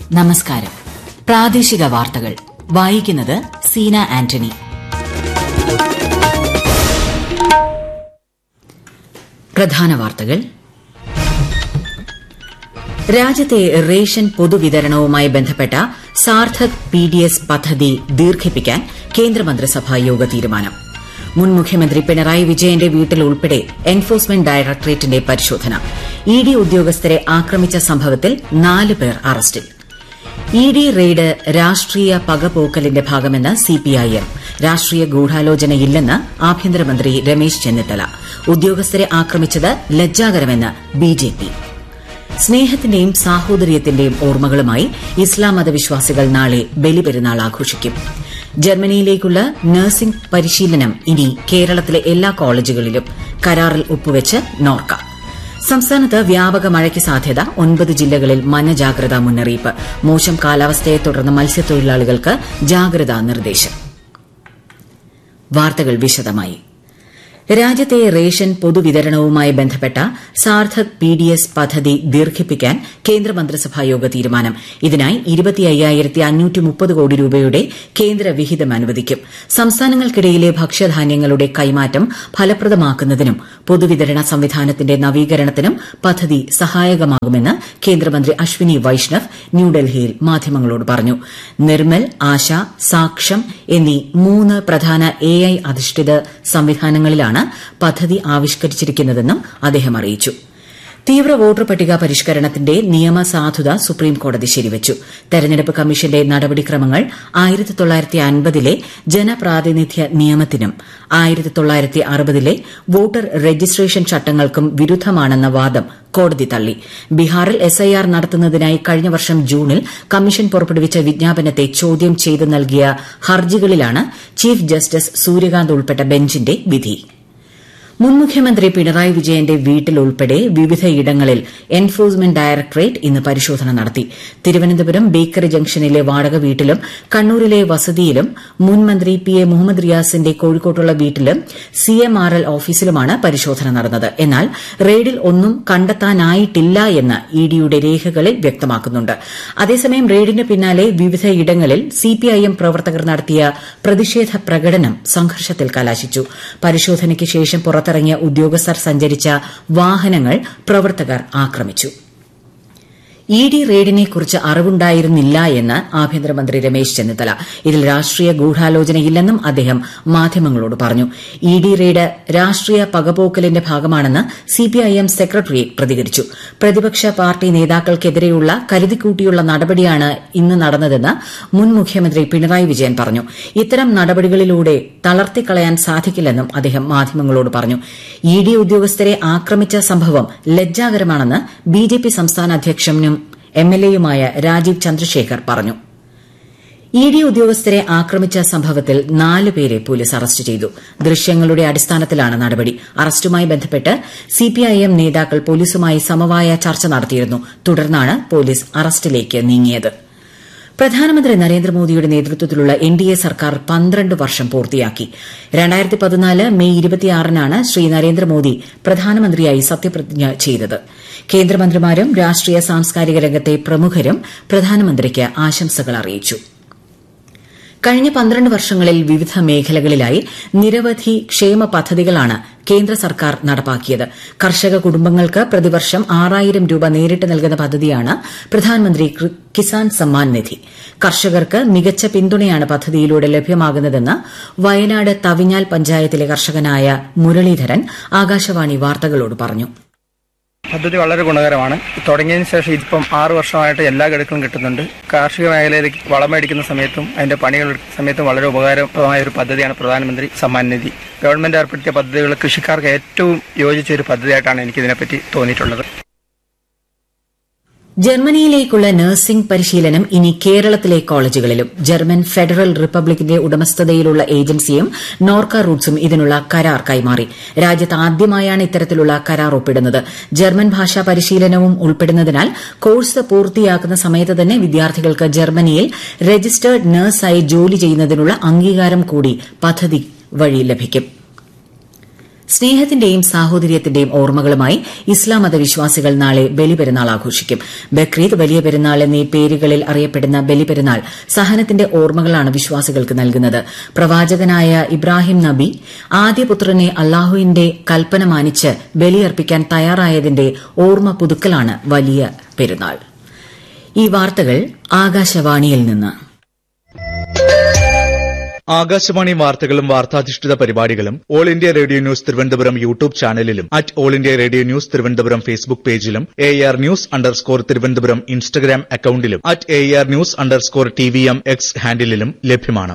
നമസ്കാരം പ്രാദേശിക വാർത്തകൾ വായിക്കുന്നത് സീന ആന്റണി പ്രധാന വാർത്തകൾ രാജ്യത്തെ റേഷൻ പൊതുവിതരണവുമായി ബന്ധപ്പെട്ട സാർത്ഥക് പി ഡി എസ് പദ്ധതി ദീർഘിപ്പിക്കാൻ കേന്ദ്രമന്ത്രിസഭാ യോഗ തീരുമാനം മുൻ മുഖ്യമന്ത്രി പിണറായി വിജയന്റെ വീട്ടിൽ ഉൾപ്പെടെ എൻഫോഴ്സ്മെന്റ് ഡയറക്ടറേറ്റിന്റെ പരിശോധന ഇ ഡി ഉദ്യോഗസ്ഥരെ ആക്രമിച്ച സംഭവത്തിൽ നാല് പേർ അറസ്റ്റിൽ ഇ ഡി റെയ്ഡ് രാഷ്ട്രീയ പകപോക്കലിന്റെ ഭാഗമെന്ന് സിപിഐഎം രാഷ്ട്രീയ ഗൂഢാലോചനയില്ലെന്ന് ആഭ്യന്തരമന്ത്രി രമേശ് ചെന്നിത്തല ഉദ്യോഗസ്ഥരെ ആക്രമിച്ചത് ലജ്ജാകരമെന്ന് ബിജെപി സ്നേഹത്തിന്റെയും സാഹോദര്യത്തിന്റെയും ഓർമ്മകളുമായി ഇസ്ലാം മതവിശ്വാസികൾ നാളെ ബലിപെരുന്നാൾ ആഘോഷിക്കും ജർമ്മനിയിലേക്കുള്ള നഴ്സിംഗ് പരിശീലനം ഇനി കേരളത്തിലെ എല്ലാ കോളേജുകളിലും കരാറിൽ ഒപ്പുവെച്ച് നോർക്ക സംസ്ഥാനത്ത് വ്യാപക മഴയ്ക്ക് സാധ്യത ഒൻപത് ജില്ലകളിൽ മഞ്ഞ ജാഗ്രതാ മുന്നറിയിപ്പ് മോശം കാലാവസ്ഥയെ തുടർന്ന് മത്സ്യത്തൊഴിലാളികൾക്ക് ജാഗ്രതാ നിർദ്ദേശം വാർത്തകൾ വിശദമായി രാജ്യത്തെ റേഷൻ പൊതുവിതരണവുമായി ബന്ധപ്പെട്ട സാർത്ഥക് പി ഡി എസ് പദ്ധതി ദീർഘിപ്പിക്കാൻ കേന്ദ്രമന്ത്രിസഭായോഗ തീരുമാനം ഇതിനായി കോടി രൂപയുടെ കേന്ദ്ര വിഹിതം അനുവദിക്കും സംസ്ഥാനങ്ങൾക്കിടയിലെ ഭക്ഷ്യധാന്യങ്ങളുടെ കൈമാറ്റം ഫലപ്രദമാക്കുന്നതിനും പൊതുവിതരണ സംവിധാനത്തിന്റെ നവീകരണത്തിനും പദ്ധതി സഹായകമാകുമെന്ന് കേന്ദ്രമന്ത്രി അശ്വിനി വൈഷ്ണവ് ന്യൂഡൽഹിയിൽ മാധ്യമങ്ങളോട് പറഞ്ഞു നിർമ്മൽ ആശ സാക്ഷം എന്നീ മൂന്ന് പ്രധാന എ ഐ അധിഷ്ഠിത സംവിധാനങ്ങളിലാണ് പദ്ധതി ആവിഷ്കരിച്ചിരിക്കുന്നതെന്നും അദ്ദേഹം അറിയിച്ചു തീവ്ര വോട്ടർ പട്ടിക പരിഷ്കരണത്തിന്റെ നിയമസാധുത സുപ്രീംകോടതി ശരിവച്ചു തെരഞ്ഞെടുപ്പ് കമ്മീഷന്റെ നടപടിക്രമങ്ങൾ ആയിരത്തി തൊള്ളായിരത്തി അൻപതിലെ ജനപ്രാതിനിധ്യ നിയമത്തിനും ആയിരത്തി തൊള്ളായിരത്തി അറുപതിലെ വോട്ടർ രജിസ്ട്രേഷൻ ചട്ടങ്ങൾക്കും വിരുദ്ധമാണെന്ന വാദം കോടതി തള്ളി ബീഹാറിൽ എസ്ഐആർ നടത്തുന്നതിനായി കഴിഞ്ഞ വർഷം ജൂണിൽ കമ്മീഷൻ പുറപ്പെടുവിച്ച വിജ്ഞാപനത്തെ ചോദ്യം ചെയ്ത് നൽകിയ ഹർജികളിലാണ് ചീഫ് ജസ്റ്റിസ് സൂര്യകാന്ത് ഉൾപ്പെട്ട ബെഞ്ചിന്റെ വിധി മുൻ മുഖ്യമന്ത്രി പിണറായി വിജയന്റെ വീട്ടിൽ ഉൾപ്പെടെ വിവിധയിടങ്ങളിൽ എൻഫോഴ്സ്മെന്റ് ഡയറക്ടറേറ്റ് ഇന്ന് പരിശോധന നടത്തി തിരുവനന്തപുരം ബേക്കറി ജംഗ്ഷനിലെ വാടക വീട്ടിലും കണ്ണൂരിലെ വസതിയിലും മുൻ മന്ത്രി പി എ മുഹമ്മദ് റിയാസിന്റെ കോഴിക്കോട്ടുള്ള വീട്ടിലും സി എം ആർ എൽ ഓഫീസിലുമാണ് പരിശോധന നടന്നത് എന്നാൽ റെയ്ഡിൽ ഒന്നും കണ്ടെത്താനായിട്ടില്ല എന്ന് ഇ ഡിയുടെ രേഖകളിൽ വ്യക്തമാക്കുന്നുണ്ട് അതേസമയം റെയ്ഡിന് പിന്നാലെ വിവിധയിടങ്ങളിൽ സിപിഐഎം പ്രവർത്തകർ നടത്തിയ പ്രതിഷേധ പ്രകടനം സംഘർഷത്തിൽ കലാശിച്ചു പരിശോധനയ്ക്ക് ശേഷം പുറത്ത് പുറത്തിറങ്ങിയ ഉദ്യോഗസ്ഥർ സഞ്ചരിച്ച വാഹനങ്ങൾ പ്രവർത്തകർ ആക്രമിച്ചു ഇ ഡി റെയ്ഡിനെക്കുറിച്ച് അറിവുണ്ടായിരുന്നില്ല എന്ന് ആഭ്യന്തരമന്ത്രി രമേശ് ചെന്നിത്തല ഇതിൽ രാഷ്ട്രീയ ഗൂഢാലോചനയില്ലെന്നും അദ്ദേഹം മാധ്യമങ്ങളോട് പറഞ്ഞു ഇ ഡി റെയ്ഡ് രാഷ്ട്രീയ പകപോക്കലിന്റെ ഭാഗമാണെന്ന് സിപിഐഎം സെക്രട്ടറിയേറ്റ് പ്രതികരിച്ചു പ്രതിപക്ഷ പാർട്ടി നേതാക്കൾക്കെതിരെയുള്ള കരുതിക്കൂട്ടിയുള്ള നടപടിയാണ് ഇന്ന് നടന്നതെന്ന് മുൻ മുഖ്യമന്ത്രി പിണറായി വിജയൻ പറഞ്ഞു ഇത്തരം നടപടികളിലൂടെ തളർത്തിക്കളയാൻ സാധിക്കില്ലെന്നും അദ്ദേഹം മാധ്യമങ്ങളോട് പറഞ്ഞു ഇ ഡി ഉദ്യോഗസ്ഥരെ ആക്രമിച്ച സംഭവം ലജ്ജാകരമാണെന്ന് ബിജെപി സംസ്ഥാന അധ്യക്ഷനും എംഎൽഎയുമായ രാജീവ് ചന്ദ്രശേഖർ പറഞ്ഞു ഇ ഡി ഉദ്യോഗസ്ഥരെ ആക്രമിച്ച സംഭവത്തിൽ നാല് പേരെ പോലീസ് അറസ്റ്റ് ചെയ്തു ദൃശ്യങ്ങളുടെ അടിസ്ഥാനത്തിലാണ് നടപടി അറസ്റ്റുമായി ബന്ധപ്പെട്ട് സിപിഐഎം നേതാക്കൾ പോലീസുമായി സമവായ ചർച്ച നടത്തിയിരുന്നു തുടർന്നാണ് പോലീസ് അറസ്റ്റിലേക്ക് നീങ്ങിയത് പ്രധാനമന്ത്രി നരേന്ദ്രമോദിയുടെ നേതൃത്വത്തിലുള്ള എൻ ഡി എ സർക്കാർ പന്ത്രണ്ട് വർഷം പൂർത്തിയാക്കി രണ്ടായിരത്തി പതിനാല് മെയ് ഇരുപത്തിയാറിനാണ് ശ്രീ നരേന്ദ്രമോദി പ്രധാനമന്ത്രിയായി സത്യപ്രതിജ്ഞ ചെയ്തത് കേന്ദ്രമന്ത്രിമാരും രാഷ്ട്രീയ സാംസ്കാരിക രംഗത്തെ പ്രമുഖരും പ്രധാനമന്ത്രിക്ക് ആശംസകൾ അറിയിച്ചു കഴിഞ്ഞ പന്ത്രണ്ട് വർഷങ്ങളിൽ വിവിധ മേഖലകളിലായി നിരവധി ക്ഷേമ പദ്ധതികളാണ് കേന്ദ്ര സർക്കാർ നടപ്പാക്കിയത് കർഷക കുടുംബങ്ങൾക്ക് പ്രതിവർഷം ആറായിരം രൂപ നേരിട്ട് നൽകുന്ന പദ്ധതിയാണ് പ്രധാനമന്ത്രി കിസാൻ സമ്മാൻ നിധി കർഷകർക്ക് മികച്ച പിന്തുണയാണ് പദ്ധതിയിലൂടെ ലഭ്യമാകുന്നതെന്ന് വയനാട് തവിഞ്ഞാൽ പഞ്ചായത്തിലെ കർഷകനായ മുരളീധരൻ ആകാശവാണി വാർത്തകളോട് പറഞ്ഞു പദ്ധതി വളരെ ഗുണകരമാണ് തുടങ്ങിയതിന് ശേഷം ഇതിപ്പം ആറ് വർഷമായിട്ട് എല്ലാ ഗഡുക്കളും കിട്ടുന്നുണ്ട് കാർഷിക മേഖലയിലേക്ക് വളം മേടിക്കുന്ന സമയത്തും അതിന്റെ പണികൾ എടുക്കുന്ന സമയത്തും വളരെ ഉപകാരപ്രദമായ ഒരു പദ്ധതിയാണ് പ്രധാനമന്ത്രി സമ്മാൻ നിധി ഗവൺമെന്റ് ഏർപ്പെടുത്തിയ പദ്ധതികൾ കൃഷിക്കാർക്ക് ഏറ്റവും യോജിച്ച ഒരു പദ്ധതിയായിട്ടാണ് എനിക്ക് ഇതിനെപ്പറ്റി തോന്നിയിട്ടുള്ളത് ജർമ്മനിയിലേക്കുള്ള നഴ്സിംഗ് പരിശീലനം ഇനി കേരളത്തിലെ കോളേജുകളിലും ജർമ്മൻ ഫെഡറൽ റിപ്പബ്ലിക്കിന്റെ ഉടമസ്ഥതയിലുള്ള ഏജൻസിയും നോർക്ക റൂട്ട്സും ഇതിനുള്ള കരാർ കൈമാറി രാജ്യത്ത് ആദ്യമായാണ് ഇത്തരത്തിലുള്ള കരാർ ഒപ്പിടുന്നത് ജർമ്മൻ ഭാഷാ പരിശീലനവും ഉൾപ്പെടുന്നതിനാൽ കോഴ്സ് പൂർത്തിയാക്കുന്ന സമയത്ത് തന്നെ വിദ്യാർത്ഥികൾക്ക് ജർമ്മനിയിൽ രജിസ്റ്റേർഡ് നഴ്സായി ജോലി ചെയ്യുന്നതിനുള്ള അംഗീകാരം കൂടി പദ്ധതി വഴി ലഭിക്കും സ്നേഹത്തിന്റെയും സാഹോദര്യത്തിന്റെയും ഓർമ്മകളുമായി ഇസ്ലാം മതവിശ്വാസികൾ നാളെ ബലിപെരുന്നാൾ ആഘോഷിക്കും ബക്രീദ് വലിയ പെരുന്നാൾ എന്നീ പേരുകളിൽ അറിയപ്പെടുന്ന ബലിപെരുന്നാൾ സഹനത്തിന്റെ ഓർമ്മകളാണ് വിശ്വാസികൾക്ക് നൽകുന്നത് പ്രവാചകനായ ഇബ്രാഹിം നബി ആദ്യപുത്രനെ അള്ളാഹുവിന്റെ കൽപ്പന മാനിച്ച് ബലിയർപ്പിക്കാൻ തയ്യാറായതിന്റെ ഓർമ്മ പുതുക്കലാണ് വലിയ പെരുന്നാൾ ഈ വാർത്തകൾ ആകാശവാണിയിൽ നിന്ന് ആകാശവാണി വാർത്തകളും വാർത്താധിഷ്ഠിത പരിപാടികളും All India Radio News Thiruvananthapuram YouTube ചാനലിലും at All India Radio News Thiruvananthapuram Facebook പേജിലും A R news underscore Thiruvananthapuram Instagram അക്കൌണ്ടിലും at A R news underscore T V M X ഹാൻഡിലും ലഭ്യമാണ്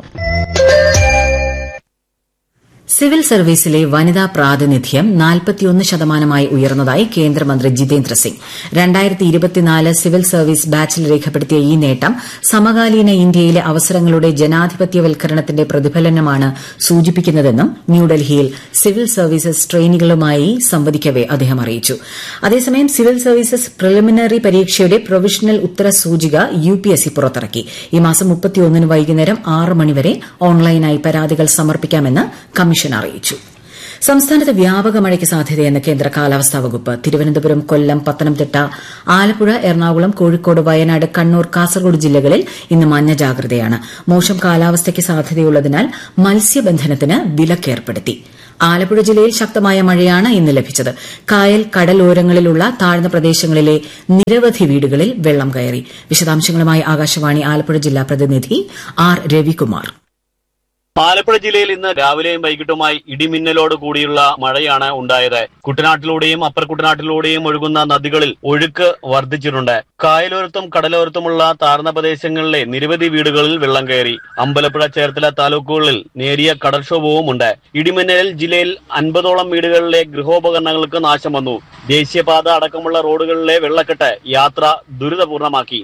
സിവിൽ സർവീസിലെ വനിതാ പ്രാതിനിധ്യം നാൽപ്പത്തിയൊന്ന് ശതമാനമായി ഉയർന്നതായി കേന്ദ്രമന്ത്രി ജിതേന്ദ്ര സിംഗ് സിവിൽ സർവീസ് ബാച്ചിൽ രേഖപ്പെടുത്തിയ ഈ നേട്ടം സമകാലീന ഇന്ത്യയിലെ അവസരങ്ങളുടെ ജനാധിപത്യവൽക്കരണത്തിന്റെ പ്രതിഫലനമാണ് സൂചിപ്പിക്കുന്നതെന്നും ന്യൂഡൽഹിയിൽ സിവിൽ സർവീസസ് ട്രെയിനികളുമായി സംവദിക്കവെ അദ്ദേഹം അറിയിച്ചു അതേസമയം സിവിൽ സർവീസസ് പ്രിലിമിനറി പരീക്ഷയുടെ പ്രൊവിഷണൽ ഉത്തര സൂചിക യുപിഎസ്സി പുറത്തിറക്കി ഈ മാസം മുപ്പത്തിയൊന്നിന് വൈകുന്നേരം ആറ് മണിവരെ ഓൺലൈനായി പരാതികൾ സമർപ്പിക്കാമെന്ന് കമ്മീഷൻ അറിയിച്ചു സംസ്ഥാനത്ത് വ്യാപക മഴയ്ക്ക് സാധ്യതയെന്ന് കേന്ദ്ര കാലാവസ്ഥാ വകുപ്പ് തിരുവനന്തപുരം കൊല്ലം പത്തനംതിട്ട ആലപ്പുഴ എറണാകുളം കോഴിക്കോട് വയനാട് കണ്ണൂർ കാസർഗോഡ് ജില്ലകളിൽ ഇന്ന് മഞ്ഞ ജാഗ്രതയാണ് മോശം കാലാവസ്ഥയ്ക്ക് സാധ്യതയുള്ളതിനാൽ മത്സ്യബന്ധനത്തിന് വിലക്കേർപ്പെടുത്തി ആലപ്പുഴ ജില്ലയിൽ ശക്തമായ മഴയാണ് ഇന്ന് ലഭിച്ചത് കായൽ കടലോരങ്ങളിലുള്ള താഴ്ന്ന പ്രദേശങ്ങളിലെ നിരവധി വീടുകളിൽ വെള്ളം കയറി വിശദാംശങ്ങളുമായി ആകാശവാണി ആലപ്പുഴ ജില്ലാ പ്രതിനിധി ആർ രവികുമാർ ആലപ്പുഴ ജില്ലയിൽ ഇന്ന് രാവിലെയും വൈകിട്ടുമായി ഇടിമിന്നലോട് കൂടിയുള്ള മഴയാണ് ഉണ്ടായത് കുട്ടനാട്ടിലൂടെയും അപ്പർ കുട്ടനാട്ടിലൂടെയും ഒഴുകുന്ന നദികളിൽ ഒഴുക്ക് വർദ്ധിച്ചിട്ടുണ്ട് കായലോരത്തും കടലോരത്തുമുള്ള താഴ്ന്ന പ്രദേശങ്ങളിലെ നിരവധി വീടുകളിൽ വെള്ളം കയറി അമ്പലപ്പുഴ ചേർത്തല താലൂക്കുകളിൽ നേരിയ കടൽക്ഷോഭവും ഉണ്ട് ഇടിമിന്നലിൽ ജില്ലയിൽ അൻപതോളം വീടുകളിലെ ഗൃഹോപകരണങ്ങൾക്ക് നാശം വന്നു ദേശീയപാത അടക്കമുള്ള റോഡുകളിലെ വെള്ളക്കെട്ട് യാത്ര ദുരിതപൂർണമാക്കി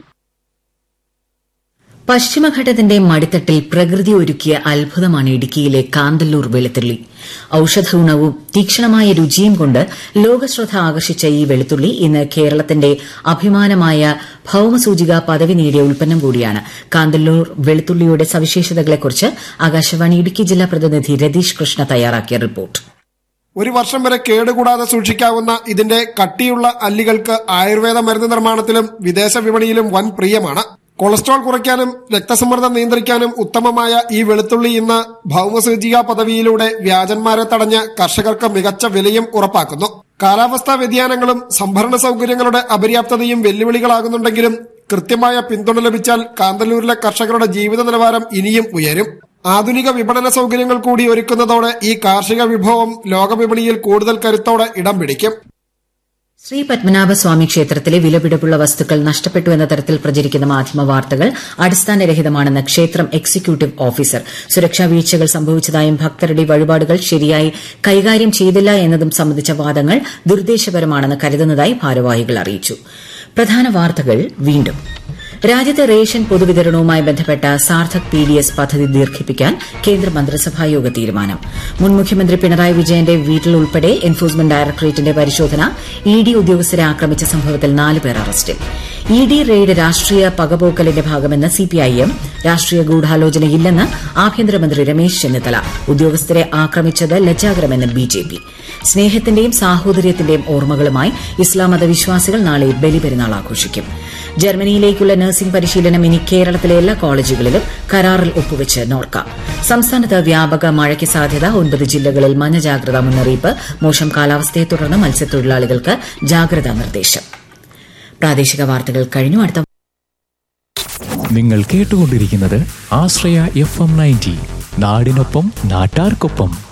പശ്ചിമഘട്ടത്തിന്റെ മടിത്തട്ടിൽ പ്രകൃതി ഒരുക്കിയ അത്ഭുതമാണ് ഇടുക്കിയിലെ കാന്തല്ലൂർ വെളുത്തുള്ളി ഔഷധ ഗുണവും തീക്ഷണമായ രുചിയും കൊണ്ട് ലോകശ്രദ്ധ ആകർഷിച്ച ഈ വെളുത്തുള്ളി ഇന്ന് കേരളത്തിന്റെ അഭിമാനമായ ഭൌമസൂചിക പദവി നേടിയ ഉൽപ്പന്നം കൂടിയാണ് കാന്തല്ലൂർ വെളുത്തുള്ളിയുടെ സവിശേഷതകളെക്കുറിച്ച് ആകാശവാണി ഇടുക്കി ജില്ലാ പ്രതിനിധി രതീഷ് കൃഷ്ണ തയ്യാറാക്കിയ റിപ്പോർട്ട് ഒരു വർഷം വരെ കേടുകൂടാതെ സൂക്ഷിക്കാവുന്ന ഇതിന്റെ കട്ടിയുള്ള അല്ലികൾക്ക് ആയുർവേദ മരുന്ന് നിർമ്മാണത്തിലും വിദേശ വിപണിയിലും വൻ പ്രിയമാണ് കൊളസ്ട്രോൾ കുറയ്ക്കാനും രക്തസമ്മർദ്ദം നിയന്ത്രിക്കാനും ഉത്തമമായ ഈ വെളുത്തുള്ളി ഇന്ന് ഭൌമസൂചിക പദവിയിലൂടെ വ്യാജന്മാരെ തടഞ്ഞ് കർഷകർക്ക് മികച്ച വിലയും ഉറപ്പാക്കുന്നു കാലാവസ്ഥാ വ്യതിയാനങ്ങളും സംഭരണ സൗകര്യങ്ങളുടെ അപര്യാപ്തതയും വെല്ലുവിളികളാകുന്നുണ്ടെങ്കിലും കൃത്യമായ പിന്തുണ ലഭിച്ചാൽ കാന്തല്ലൂരിലെ കർഷകരുടെ ജീവിത നിലവാരം ഇനിയും ഉയരും ആധുനിക വിപണന സൗകര്യങ്ങൾ കൂടി ഒരുക്കുന്നതോടെ ഈ കാർഷിക വിഭവം ലോകവിപണിയിൽ കൂടുതൽ കരുത്തോടെ ഇടം പിടിക്കും ശ്രീ പത്മനാഭസ്വാമി ക്ഷേത്രത്തിലെ വിലപിടിപ്പുള്ള വസ്തുക്കൾ നഷ്ടപ്പെട്ടു എന്ന തരത്തിൽ പ്രചരിക്കുന്ന മാധ്യമ വാർത്തകൾ അടിസ്ഥാനരഹിതമാണെന്ന് ക്ഷേത്രം എക്സിക്യൂട്ടീവ് ഓഫീസർ സുരക്ഷാ വീഴ്ചകൾ സംഭവിച്ചതായും ഭക്തരുടെ വഴിപാടുകൾ ശരിയായി കൈകാര്യം ചെയ്തില്ല എന്നതും സംബന്ധിച്ച വാദങ്ങൾ ദുരുദ്ദേശപരമാണെന്ന് കരുതുന്നതായി ഭാരവാഹികൾ അറിയിച്ചു പ്രധാന വാർത്തകൾ വീണ്ടും രാജ്യത്തെ റേഷൻ പൊതുവിതരണവുമായി ബന്ധപ്പെട്ട സാർത്ഥക് പി ഡി എസ് പദ്ധതി ദീർഘിപ്പിക്കാൻ കേന്ദ്ര മന്ത്രിസഭായോഗ തീരുമാനം മുൻ മുഖ്യമന്ത്രി പിണറായി വിജയന്റെ വീട്ടിൽ ഉൾപ്പെടെ എൻഫോഴ്സ്മെന്റ് ഡയറക്ടറേറ്റിന്റെ പരിശോധന ഇ ഡി ഉദ്യോഗസ്ഥരെ ആക്രമിച്ച സംഭവത്തിൽ നാല് പേർ അറസ്റ്റിൽ ഇ ഡി റെയ്ഡ് രാഷ്ട്രീയ പകപോക്കലിന്റെ ഭാഗമെന്ന് സിപിഐഎം രാഷ്ട്രീയ ഗൂഢാലോചനയില്ലെന്ന് ആഭ്യന്തരമന്ത്രി രമേശ് ചെന്നിത്തല ഉദ്യോഗസ്ഥരെ ആക്രമിച്ചത് ലജ്ജാകരമെന്ന് ബിജെപി സ്നേഹത്തിന്റെയും സാഹോദര്യത്തിന്റെയും ഓർമ്മകളുമായി ഇസ്ലാം മതവിശ്വാസികൾ നാളെ ബലിപെരുന്നാൾ ആഘോഷിക്കും ജർമ്മനിയിലേക്കുള്ള നഴ്സിംഗ് പരിശീലനം ഇനി കേരളത്തിലെ എല്ലാ കോളേജുകളിലും കരാറിൽ ഒപ്പുവെച്ച് നോർക്ക സംസ്ഥാനത്ത് വ്യാപക മഴയ്ക്ക് സാധ്യത ഒൻപത് ജില്ലകളിൽ മഞ്ഞ ജാഗ്രതാ മുന്നറിയിപ്പ് മോശം കാലാവസ്ഥയെ തുടർന്ന് മത്സ്യത്തൊഴിലാളികൾക്ക് ജാഗ്രതാ നിർദ്ദേശം പ്രാദേശിക വാർത്തകൾ കഴിഞ്ഞു അടുത്ത നിങ്ങൾ കേട്ടുകൊണ്ടിരിക്കുന്നത് ആശ്രയ എഫ് എം നയൻറ്റി നാടിനൊപ്പം നാട്ടാർക്കൊപ്പം